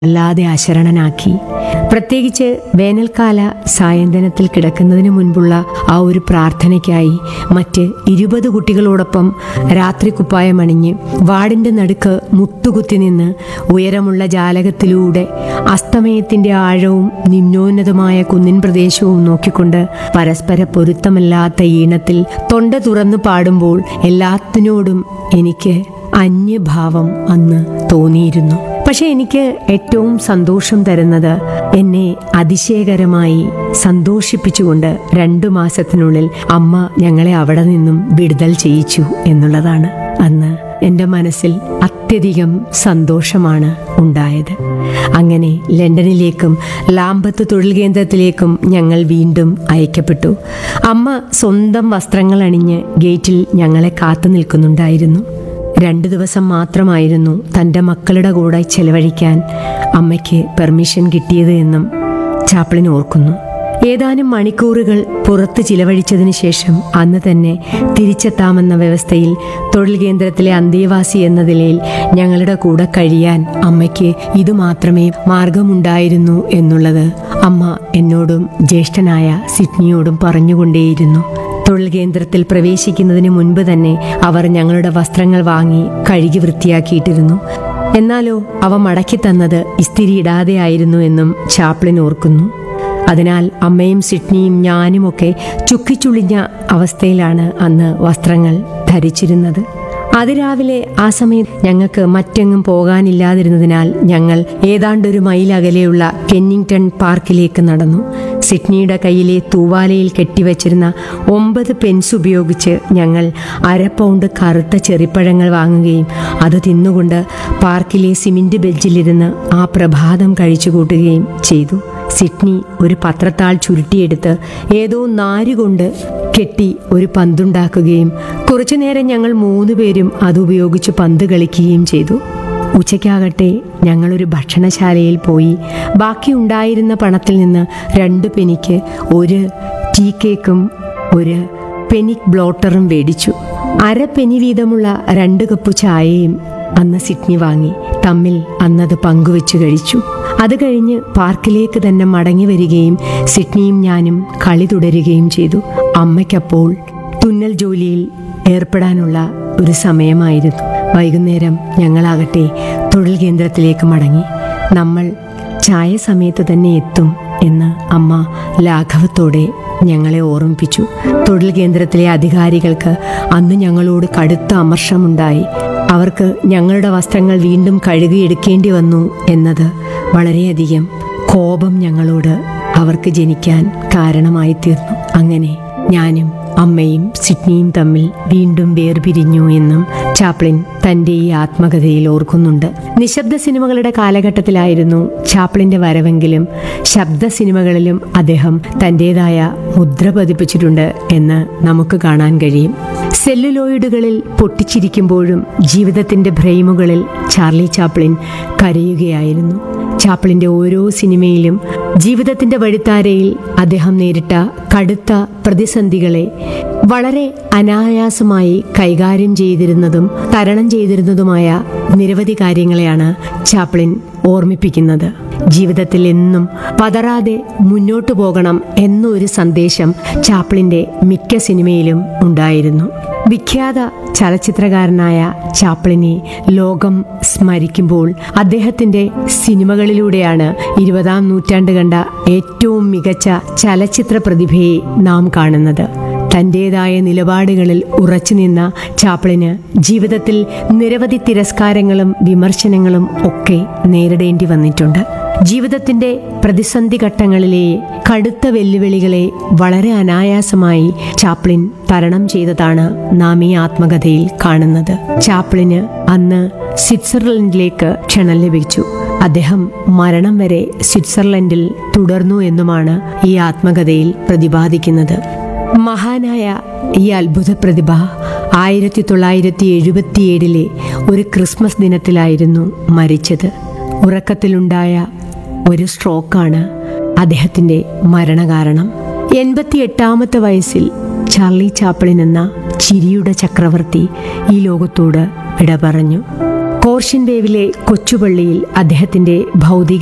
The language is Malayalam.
വല്ലാതെ അശരണനാക്കി പ്രത്യേകിച്ച് വേനൽക്കാല സായന്തനത്തിൽ കിടക്കുന്നതിന് മുൻപുള്ള ആ ഒരു പ്രാർത്ഥനയ്ക്കായി മറ്റ് ഇരുപത് കുട്ടികളോടൊപ്പം രാത്രി കുപ്പായമണിഞ്ഞ് വാടിന്റെ നടുക്ക് മുട്ടുകുത്തി നിന്ന് ഉയരമുള്ള ജാലകത്തിലൂടെ അസ്തമയത്തിന്റെ ആഴവും നിമ്നോന്നതമായ കുന്നിൻ പ്രദേശവും നോക്കിക്കൊണ്ട് പരസ്പര പൊരുത്തമില്ലാത്ത ഈണത്തിൽ തൊണ്ട തുറന്നു പാടുമ്പോൾ എല്ലാത്തിനോടും എനിക്ക് അന്യഭാവം അന്ന് തോന്നിയിരുന്നു പക്ഷെ എനിക്ക് ഏറ്റവും സന്തോഷം തരുന്നത് എന്നെ അതിശയകരമായി സന്തോഷിപ്പിച്ചുകൊണ്ട് രണ്ടു മാസത്തിനുള്ളിൽ അമ്മ ഞങ്ങളെ അവിടെ നിന്നും വിടുതൽ ചെയ്യിച്ചു എന്നുള്ളതാണ് അന്ന് എൻ്റെ മനസ്സിൽ അത്യധികം സന്തോഷമാണ് ഉണ്ടായത് അങ്ങനെ ലണ്ടനിലേക്കും ലാംബത്ത് തൊഴിൽ കേന്ദ്രത്തിലേക്കും ഞങ്ങൾ വീണ്ടും അയക്കപ്പെട്ടു അമ്മ സ്വന്തം വസ്ത്രങ്ങൾ അണിഞ്ഞ് ഗേറ്റിൽ ഞങ്ങളെ കാത്തു നിൽക്കുന്നുണ്ടായിരുന്നു രണ്ടു ദിവസം മാത്രമായിരുന്നു തൻ്റെ മക്കളുടെ കൂടെ ചെലവഴിക്കാൻ അമ്മയ്ക്ക് പെർമിഷൻ കിട്ടിയത് എന്നും ചാപ്ലിൻ ഓർക്കുന്നു ഏതാനും മണിക്കൂറുകൾ പുറത്ത് ചിലവഴിച്ചതിന് ശേഷം അന്ന് തന്നെ തിരിച്ചെത്താമെന്ന വ്യവസ്ഥയിൽ തൊഴിൽ കേന്ദ്രത്തിലെ അന്തേവാസി എന്ന നിലയിൽ ഞങ്ങളുടെ കൂടെ കഴിയാൻ അമ്മയ്ക്ക് ഇതുമാത്രമേ മാർഗമുണ്ടായിരുന്നു എന്നുള്ളത് അമ്മ എന്നോടും ജ്യേഷ്ഠനായ സിഡ്നിയോടും പറഞ്ഞുകൊണ്ടേയിരുന്നു തൊഴിൽ കേന്ദ്രത്തിൽ പ്രവേശിക്കുന്നതിന് മുൻപ് തന്നെ അവർ ഞങ്ങളുടെ വസ്ത്രങ്ങൾ വാങ്ങി കഴുകി വൃത്തിയാക്കിയിട്ടിരുന്നു എന്നാലോ അവ മടക്കി തന്നത് ഇസ്തിരി ഇടാതെയായിരുന്നു എന്നും ചാപ്ലിൻ ഓർക്കുന്നു അതിനാൽ അമ്മയും സിഡ്നിയും ഞാനുമൊക്കെ ചുക്കിച്ചുളിഞ്ഞ അവസ്ഥയിലാണ് അന്ന് വസ്ത്രങ്ങൾ ധരിച്ചിരുന്നത് അതിരാവിലെ ആ സമയത്ത് ഞങ്ങൾക്ക് മറ്റെങ്ങും പോകാനില്ലാതിരുന്നതിനാൽ ഞങ്ങൾ ഏതാണ്ടൊരു മൈൽ അകലെയുള്ള കെന്നിങ്ടൺ പാർക്കിലേക്ക് നടന്നു സിഡ്നിയുടെ കയ്യിലെ തൂവാലയിൽ കെട്ടിവച്ചിരുന്ന ഒമ്പത് പെൻസ് ഉപയോഗിച്ച് ഞങ്ങൾ അര പൗണ്ട് കറുത്ത ചെറിപ്പഴങ്ങൾ വാങ്ങുകയും അത് തിന്നുകൊണ്ട് പാർക്കിലെ സിമന്റ് ബെഞ്ചിലിരുന്ന് ആ പ്രഭാതം കഴിച്ചു കൂട്ടുകയും ചെയ്തു സിഡ്നി ഒരു പത്രത്താൾ ചുരുട്ടിയെടുത്ത് ഏതോ നാരുകൊണ്ട് കെട്ടി ഒരു പന്തുണ്ടാക്കുകയും കുറച്ചുനേരം ഞങ്ങൾ മൂന്നുപേരും അതുപയോഗിച്ച് പന്ത് കളിക്കുകയും ചെയ്തു ഉച്ചയ്ക്കാകട്ടെ ഞങ്ങളൊരു ഭക്ഷണശാലയിൽ പോയി ബാക്കി ഉണ്ടായിരുന്ന പണത്തിൽ നിന്ന് രണ്ട് പെനിക്ക് ഒരു ടീ കേക്കും ഒരു പെനിക് ബ്ലോട്ടറും മേടിച്ചു അര പെനി വീതമുള്ള രണ്ട് കപ്പ് ചായയും അന്ന് സിഡ്നി വാങ്ങി തമ്മിൽ അന്നത് പങ്കുവെച്ചു കഴിച്ചു അത് കഴിഞ്ഞ് പാർക്കിലേക്ക് തന്നെ മടങ്ങി വരികയും സിഡ്നിയും ഞാനും കളി തുടരുകയും ചെയ്തു അമ്മയ്ക്കപ്പോൾ തുന്നൽ ജോലിയിൽ ഏർപ്പെടാനുള്ള ഒരു സമയമായിരുന്നു വൈകുന്നേരം ഞങ്ങളാകട്ടെ തൊഴിൽ കേന്ദ്രത്തിലേക്ക് മടങ്ങി നമ്മൾ ചായ സമയത്ത് തന്നെ എത്തും എന്ന് അമ്മ ലാഘവത്തോടെ ഞങ്ങളെ ഓർമ്മിപ്പിച്ചു തൊഴിൽ കേന്ദ്രത്തിലെ അധികാരികൾക്ക് അന്ന് ഞങ്ങളോട് കടുത്ത അമർഷമുണ്ടായി അവർക്ക് ഞങ്ങളുടെ വസ്ത്രങ്ങൾ വീണ്ടും കഴുകിയെടുക്കേണ്ടി വന്നു എന്നത് വളരെയധികം കോപം ഞങ്ങളോട് അവർക്ക് ജനിക്കാൻ കാരണമായി തീർന്നു അങ്ങനെ ഞാനും അമ്മയും സിഡ്നിയും തമ്മിൽ വീണ്ടും വേർപിരിഞ്ഞു എന്നും ചാപ്ലിൻ തന്റെ ഈ ആത്മകഥയിൽ ഓർക്കുന്നുണ്ട് നിശബ്ദ സിനിമകളുടെ കാലഘട്ടത്തിലായിരുന്നു ചാപ്ലിന്റെ വരവെങ്കിലും ശബ്ദ സിനിമകളിലും അദ്ദേഹം തന്റേതായ മുദ്ര പതിപ്പിച്ചിട്ടുണ്ട് എന്ന് നമുക്ക് കാണാൻ കഴിയും സെല്ലുലോയിഡുകളിൽ പൊട്ടിച്ചിരിക്കുമ്പോഴും ജീവിതത്തിന്റെ ഭ്രൈമുകളിൽ ചാർലി ചാപ്ലിൻ കരയുകയായിരുന്നു ചാപ്ലിന്റെ ഓരോ സിനിമയിലും ജീവിതത്തിന്റെ വഴിത്താരയിൽ അദ്ദേഹം നേരിട്ട കടുത്ത പ്രതിസന്ധികളെ വളരെ അനായാസമായി കൈകാര്യം ചെയ്തിരുന്നതും തരണം ചെയ്തിരുന്നതുമായ നിരവധി കാര്യങ്ങളെയാണ് ചാപ്ലിൻ ഓർമ്മിപ്പിക്കുന്നത് ജീവിതത്തിൽ എന്നും പതറാതെ മുന്നോട്ടു പോകണം എന്നൊരു സന്ദേശം ചാപ്ലിന്റെ മിക്ക സിനിമയിലും ഉണ്ടായിരുന്നു വിഖ്യാത ചലച്ചിത്രകാരനായ ചാപ്ലിനെ ലോകം സ്മരിക്കുമ്പോൾ അദ്ദേഹത്തിന്റെ സിനിമകളിലൂടെയാണ് ഇരുപതാം നൂറ്റാണ്ട് കണ്ട ഏറ്റവും മികച്ച ചലച്ചിത്ര പ്രതിഭയെ നാം കാണുന്നത് തന്റേതായ നിലപാടുകളിൽ ഉറച്ചു നിന്ന ചാപ്ലിന് ജീവിതത്തിൽ നിരവധി തിരസ്കാരങ്ങളും വിമർശനങ്ങളും ഒക്കെ നേരിടേണ്ടി വന്നിട്ടുണ്ട് ജീവിതത്തിന്റെ പ്രതിസന്ധി ഘട്ടങ്ങളിലെ കടുത്ത വെല്ലുവിളികളെ വളരെ അനായാസമായി ചാപ്ലിൻ തരണം ചെയ്തതാണ് നാം ഈ ആത്മകഥയിൽ കാണുന്നത് ചാപ്ലിന് അന്ന് സ്വിറ്റ്സർലൻഡിലേക്ക് ക്ഷണം ലഭിച്ചു അദ്ദേഹം മരണം വരെ സ്വിറ്റ്സർലൻഡിൽ തുടർന്നു എന്നുമാണ് ഈ ആത്മകഥയിൽ പ്രതിപാദിക്കുന്നത് മഹാനായ ഈ അത്ഭുത പ്രതിഭ ആയിരത്തി തൊള്ളായിരത്തി എഴുപത്തിയേഴിലെ ഒരു ക്രിസ്മസ് ദിനത്തിലായിരുന്നു മരിച്ചത് ഉറക്കത്തിലുണ്ടായ ഒരു സ്ട്രോക്കാണ് അദ്ദേഹത്തിൻ്റെ മരണകാരണം എൺപത്തി എട്ടാമത്തെ വയസ്സിൽ ചാർലി ചാപ്പിളിൻ എന്ന ചിരിയുടെ ചക്രവർത്തി ഈ ലോകത്തോട് വിട പറഞ്ഞു പോർഷ്യൻ വേവിലെ കൊച്ചുപള്ളിയിൽ അദ്ദേഹത്തിന്റെ ഭൗതിക